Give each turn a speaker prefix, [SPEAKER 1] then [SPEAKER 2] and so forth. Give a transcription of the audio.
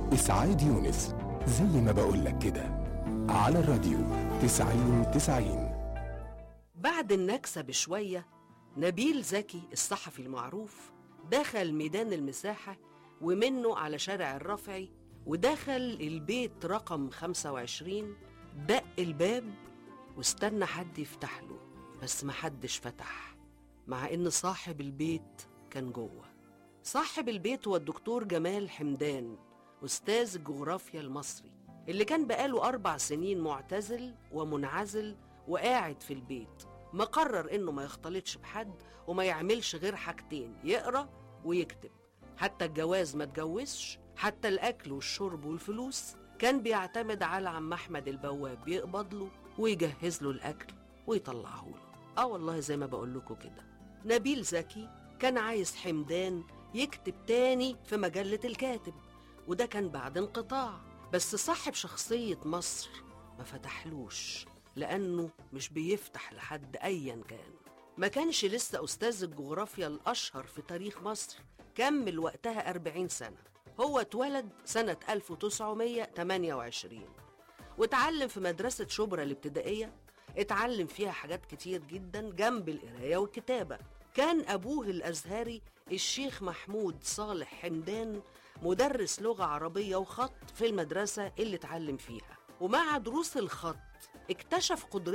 [SPEAKER 1] إسعاد يونس زي ما بقولك كده على الراديو تسعين تسعين
[SPEAKER 2] بعد النكسة بشوية نبيل زكي الصحفي المعروف دخل ميدان المساحة ومنه على شارع الرفعي ودخل البيت رقم 25 دق الباب واستنى حد يفتح له بس محدش فتح مع ان صاحب البيت كان جوه صاحب البيت هو الدكتور جمال حمدان أستاذ الجغرافيا المصري اللي كان بقاله أربع سنين معتزل ومنعزل وقاعد في البيت مقرر إنه ما يختلطش بحد وما يعملش غير حاجتين يقرأ ويكتب حتى الجواز ما اتجوزش حتى الأكل والشرب والفلوس كان بيعتمد على عم أحمد البواب يقبض له ويجهز له الأكل ويطلعه له آه والله زي ما بقول لكم كده نبيل زكي كان عايز حمدان يكتب تاني في مجلة الكاتب وده كان بعد انقطاع بس صاحب شخصية مصر ما فتحلوش لأنه مش بيفتح لحد أيا كان ما كانش لسه أستاذ الجغرافيا الأشهر في تاريخ مصر كمل وقتها 40 سنة هو اتولد سنة 1928 واتعلم في مدرسة شبرا الابتدائية اتعلم فيها حاجات كتير جدا جنب القراية والكتابة كان أبوه الأزهري الشيخ محمود صالح حمدان مدرس لغة عربية وخط في المدرسة اللي اتعلم فيها ومع دروس الخط اكتشف قدرته